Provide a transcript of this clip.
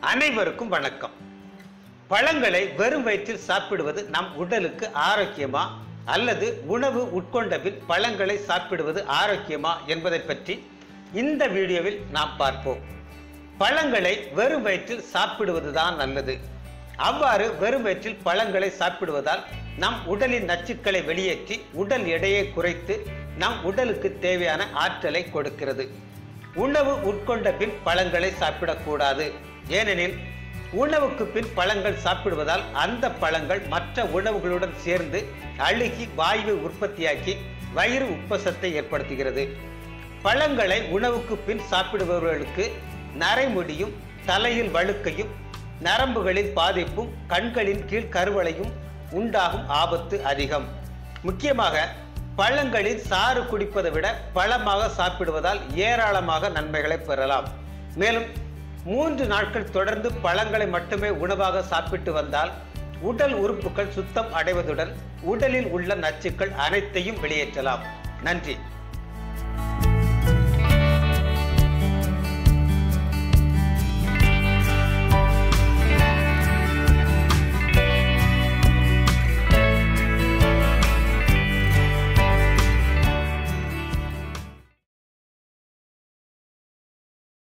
அனைவருக்கும் வணக்கம் பழங்களை வெறும் வயிற்றில் சாப்பிடுவது நம் உடலுக்கு ஆரோக்கியமா அல்லது உணவு உட்கொண்ட பின் பழங்களை சாப்பிடுவது ஆரோக்கியமா என்பதை பற்றி இந்த வீடியோவில் நாம் பார்ப்போம் பழங்களை வெறும் வயிற்றில் சாப்பிடுவதுதான் நல்லது அவ்வாறு வெறும் வயிற்றில் பழங்களை சாப்பிடுவதால் நம் உடலின் நச்சுக்களை வெளியேற்றி உடல் எடையை குறைத்து நம் உடலுக்கு தேவையான ஆற்றலை கொடுக்கிறது உணவு உட்கொண்ட பின் பழங்களை சாப்பிடக்கூடாது ஏனெனில் உணவுக்கு பின் பழங்கள் சாப்பிடுவதால் அந்த பழங்கள் மற்ற உணவுகளுடன் சேர்ந்து அழுகி வாயுவை உற்பத்தியாக்கி வயிறு உப்பசத்தை ஏற்படுத்துகிறது பழங்களை உணவுக்கு பின் சாப்பிடுபவர்களுக்கு நரைமுடியும் தலையில் வழுக்கையும் நரம்புகளின் பாதிப்பும் கண்களின் கீழ் கருவளையும் உண்டாகும் ஆபத்து அதிகம் முக்கியமாக பழங்களில் சாறு குடிப்பதை விட பழமாக சாப்பிடுவதால் ஏராளமாக நன்மைகளை பெறலாம் மேலும் மூன்று நாட்கள் தொடர்ந்து பழங்களை மட்டுமே உணவாக சாப்பிட்டு வந்தால் உடல் உறுப்புகள் சுத்தம் அடைவதுடன் உடலில் உள்ள நச்சுக்கள் அனைத்தையும் வெளியேற்றலாம் நன்றி